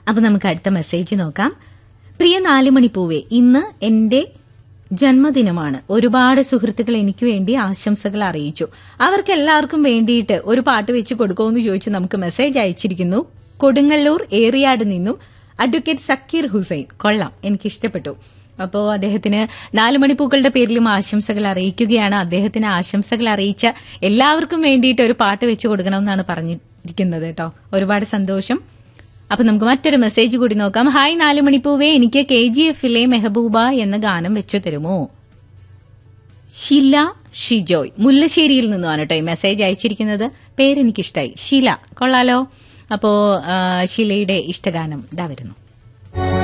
അപ്പൊ നമുക്ക് അടുത്ത മെസ്സേജ് നോക്കാം പ്രിയ നാലുമണിപ്പൂവേ ഇന്ന് എന്റെ ജന്മദിനമാണ് ഒരുപാട് സുഹൃത്തുക്കൾ എനിക്ക് വേണ്ടി ആശംസകൾ അറിയിച്ചു അവർക്ക് എല്ലാവർക്കും വേണ്ടിയിട്ട് ഒരു പാട്ട് വെച്ച് കൊടുക്കുമെന്ന് ചോദിച്ച് നമുക്ക് മെസ്സേജ് അയച്ചിരിക്കുന്നു കൊടുങ്ങല്ലൂർ ഏറിയാട് നിന്നും അഡ്വക്കേറ്റ് സക്കീർ ഹുസൈൻ കൊള്ളാം എനിക്ക് ഇഷ്ടപ്പെട്ടു അപ്പോ അദ്ദേഹത്തിന് നാല് മണിപ്പൂക്കളുടെ പേരിലും ആശംസകൾ അറിയിക്കുകയാണ് അദ്ദേഹത്തിന് ആശംസകൾ അറിയിച്ച എല്ലാവർക്കും വേണ്ടിയിട്ട് ഒരു പാട്ട് വെച്ച് കൊടുക്കണമെന്നാണ് പറഞ്ഞിരിക്കുന്നത് കേട്ടോ ഒരുപാട് സന്തോഷം അപ്പൊ നമുക്ക് മറ്റൊരു മെസ്സേജ് കൂടി നോക്കാം ഹായ് നാല് മണിപ്പൂവേ എനിക്ക് കെ ജി എഫിലെ മെഹബൂബ എന്ന ഗാനം വെച്ചു തരുമോ ഷില ഷിജോയ് മുല്ലശ്ശേരിയിൽ നിന്നുമാണ് കേട്ടോ ഈ മെസ്സേജ് അയച്ചിരിക്കുന്നത് പേരെനിക്കിഷ്ടായി ഷില കൊള്ളാലോ അപ്പോ ആ, ഷിലയുടെ ഇഷ്ടഗാനം ഇതാ വരുന്നു